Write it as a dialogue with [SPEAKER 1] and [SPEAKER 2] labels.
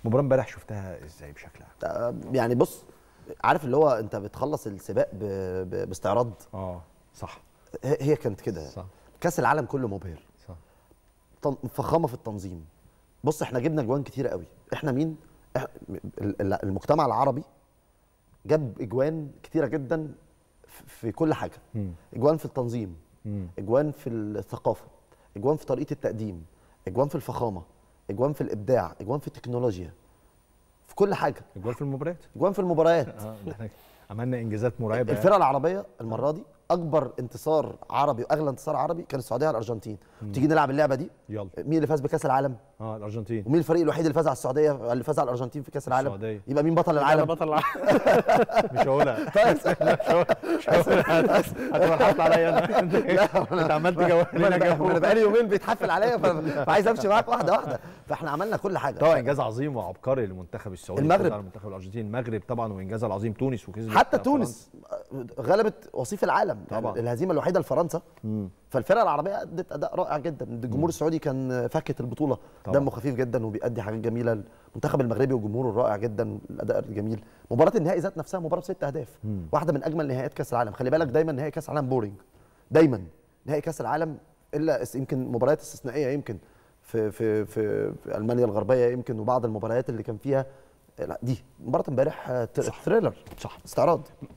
[SPEAKER 1] المباراه امبارح شفتها ازاي بشكل عام
[SPEAKER 2] آه، يعني بص عارف اللي هو انت بتخلص السباق ب... ب... باستعراض
[SPEAKER 1] اه صح
[SPEAKER 2] هي هي كانت كده
[SPEAKER 1] صح
[SPEAKER 2] كاس العالم كله مبهر
[SPEAKER 1] صح
[SPEAKER 2] طن- فخامه في التنظيم بص احنا جبنا جوان كتيره قوي احنا مين إح... ال- ال- المجتمع العربي جاب اجوان كتيره جدا في- في كل حاجه
[SPEAKER 1] مم.
[SPEAKER 2] اجوان في التنظيم
[SPEAKER 1] مم.
[SPEAKER 2] اجوان في الثقافه اجوان في طريقه التقديم اجوان في الفخامه اجوان في الابداع اجوان في التكنولوجيا في كل حاجه
[SPEAKER 1] الجول في المباريات
[SPEAKER 2] اجوان في المباريات
[SPEAKER 1] اه احنا عملنا انجازات مرعبه
[SPEAKER 2] الفرقه العربيه المره دي اكبر انتصار عربي واغلى انتصار عربي كان السعوديه على الارجنتين تيجي نلعب اللعبه دي
[SPEAKER 1] يلا
[SPEAKER 2] مين اللي فاز بكاس العالم
[SPEAKER 1] اه الارجنتين
[SPEAKER 2] ومين الفريق الوحيد اللي فاز على السعوديه اللي فاز على الارجنتين في كاس العالم
[SPEAKER 1] السعودية.
[SPEAKER 2] يبقى مين بطل
[SPEAKER 1] العالم
[SPEAKER 2] العالم
[SPEAKER 1] بطل العالم مش هقولها مش هقولها هتبقى حاطط عليا انا انت عمال تجوه
[SPEAKER 2] ما
[SPEAKER 1] لنا
[SPEAKER 2] انا بقى- ما انا
[SPEAKER 1] جو
[SPEAKER 2] بقالي يومين بيتحفل عليا ف- فعايز امشي معاك واحده واحده فاحنا عملنا كل حاجه
[SPEAKER 1] طبعا انجاز عظيم وعبقري للمنتخب السعودي
[SPEAKER 2] المغرب.
[SPEAKER 1] فوز على المنتخب الارجنتيني المغرب طبعا وانجازها العظيم تونس وكسبت
[SPEAKER 2] حتى
[SPEAKER 1] فرنسا.
[SPEAKER 2] تونس غلبت وصيف العالم
[SPEAKER 1] طبعا.
[SPEAKER 2] يعني الهزيمه الوحيده لفرنسا
[SPEAKER 1] مم.
[SPEAKER 2] فالفرقه العربيه ادت اداء رائع جدا الجمهور السعودي كان فاكهه البطوله
[SPEAKER 1] طبعا.
[SPEAKER 2] دمه خفيف جدا وبيأدي حاجات جميله المنتخب المغربي وجمهوره الرائع جدا الاداء الجميل مباراه النهائي ذات نفسها مباراه بست اهداف
[SPEAKER 1] مم.
[SPEAKER 2] واحده من اجمل نهائيات كاس العالم خلي بالك دايما نهائي كاس العالم بورينج دايما نهائي كاس العالم الا اس- يمكن مباريات استثنائيه يمكن في في في, في المانيا الغربيه يمكن وبعض المباريات اللي كان فيها لا دي مباراه امبارح آه، ت- ثريلر
[SPEAKER 1] صح
[SPEAKER 2] استعراض